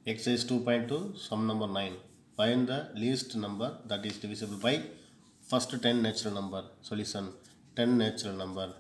Exercise 2.2, sum number 9. Find the least number that is divisible by first 10 natural number. Solution 10 natural number.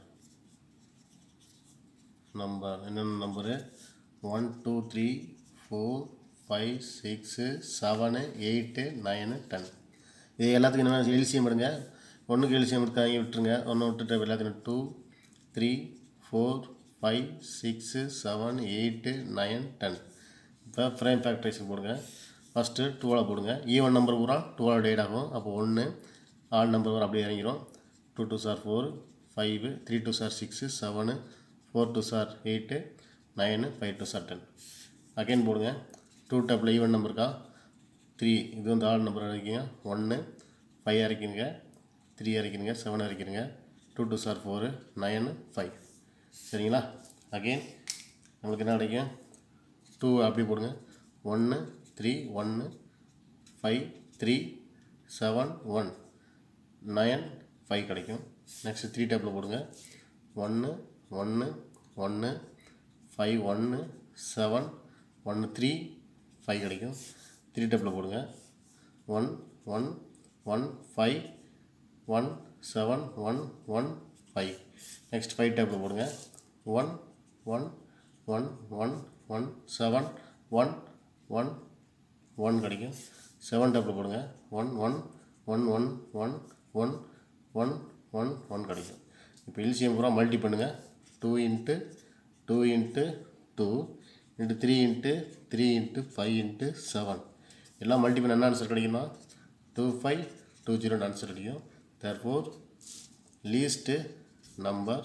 Number என்னென்ன number one two three four five six seven eight nine ten இது எல்லாத்துக்கும் என்ன LCM எடுங்க ஒன்றுக்கு LCM எடுக்காங்க விட்டுருங்க ஒன்று விட்டுட்டு எல்லாத்துக்கும் two three four five six seven eight nine ten இப்போ ஃப்ரேம் ஃபேக்டரைஸுக்கு போடுங்க ஃபஸ்ட்டு டுவெலை போடுங்க ஈவன் நம்பர் பூரா டுவெல் டேட் ஆகும் அப்போ ஒன்று ஆட் நம்பர் பூரா அப்படியே இறங்கிடும் two two sir four five three two sir six seven four two sir eight nine five two sir ten again போடுங்க டூ டேப்பில் ஈவன் நம்பர் இருக்கா த்ரீ இது வந்து ஆட் நம்பர் இறக்கிங்க ஒன்று ஃபைவ் இறக்கிங்க த்ரீ இறக்கிங்க செவன் இறக்கிங்க two two sir four nine five சரிங்களா அகெயின் நம்மளுக்கு என்ன கிடைக்கும் டூ அப்படி போடுங்க ஒன்று த்ரீ ஒன்று five three seven one nine five கிடைக்கும் நெக்ஸ்ட்டு த்ரீ டேப்பில் போடுங்க ஒன்று ஒன்று ஒன்று ஃபைவ் ஒன்று செவன் ஒன்று த்ரீ ஃபைவ் கிடைக்கும் த்ரீ டேப்பில் போடுங்க one one one five one seven one one five next five டேப்பில் போடுங்க one one one one one seven one one one கிடைக்கும் செவன் டேப்பில் போடுங்க one one one one one one one one one கிடைக்கும் இப்போ LCM பூரா multi பண்ணுங்கள் two into two into two into three into three into five into seven எல்லாம் multi பண்ண என்ன ஆன்சர் கிடைக்குமா டூ ஃபைவ் டூ ஜீரோன்னு ஆன்சர் கிடைக்கும் therefore least number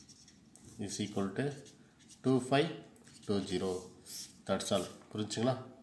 is equal to two five two zero that's all புரிஞ்சுங்களா